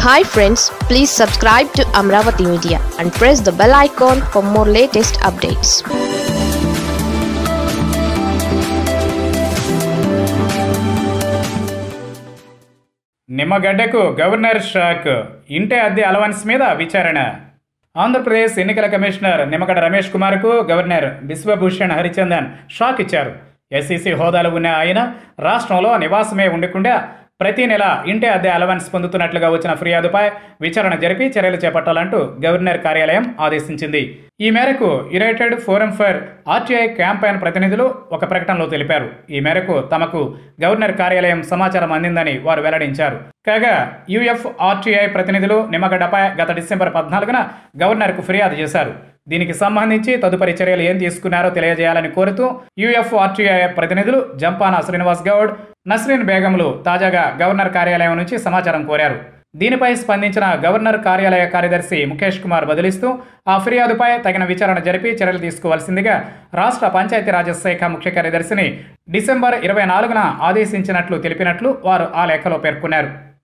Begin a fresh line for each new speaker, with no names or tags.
hi friends please subscribe to Amaravati media and press the bell icon for more latest updates
నిమ్మగడ్డకు governor shock ఇంటే అద్దె allowance మీద విచారణ ఆంధ్రప్రదేశ్ ఎన్నికల కమిషనర్ నిమ్మగడ్డ రమేష్ కుమార్కు గవర్నర్ బిశ్వభూషణ్ హరిచందన్ షాక్ ఇచ్చారు ఎస్సీసీ హోదాలో ఉన్న ఆయన రాష్ట్రంలో నివాసమే ఉండకుండా ప్రతి నెల ఇంటి అద్దె అలవెన్స్ పొందుతున్నట్లుగా వచ్చిన ఫిర్యాదుపై విచారణ జరిపి చర్యలు చేపట్టాలంటూ గవర్నర్ కార్యాలయం ఆదేశించింది ఈ మేరకు united forum for RTI campaign ప్రతినిధులు ఒక ప్రకటనలో తెలిపారు ఈ మేరకు తమకు గవర్నర్ కార్యాలయం సమాచారం అందిందని వారు వెల్లడించారు కాగా యుఎఫ్ ఆర్టీఐ ప్రతినిధులు నిమ్మగడ్డపై గత డిసెంబర్ పద్నాలుగున గవర్నర్కు ఫిర్యాదు చేశారు దీనికి సంబంధించి తదుపరి చర్యలు ఏం తీసుకున్నారో తెలియజేయాలని కోరుతూ యుఎఫ్ఆర్టీఐ ప్రతినిధులు జంపాన శ్రీనివాస్ గౌడ్ నస్రీన్ బేగంలు తాజాగా గవర్నర్ కార్యాలయం నుంచి సమాచారం కోరారు దీనిపై స్పందించిన గవర్నర్ కార్యాలయ కార్యదర్శి ముఖేష్ కుమార్ బదిలిస్తూ ఆ ఫిర్యాదుపై తగిన విచారణ జరిపి చర్యలు తీసుకోవాల్సిందిగా రాష్ట్ర పంచాయతీరాజ్ శాఖ ముఖ్య కార్యదర్శిని డిసెంబర్ ఇరవై నాలుగున ఆదేశించినట్లు తెలిపినట్లు వారు ఆ లేఖలో పేర్కొన్నారు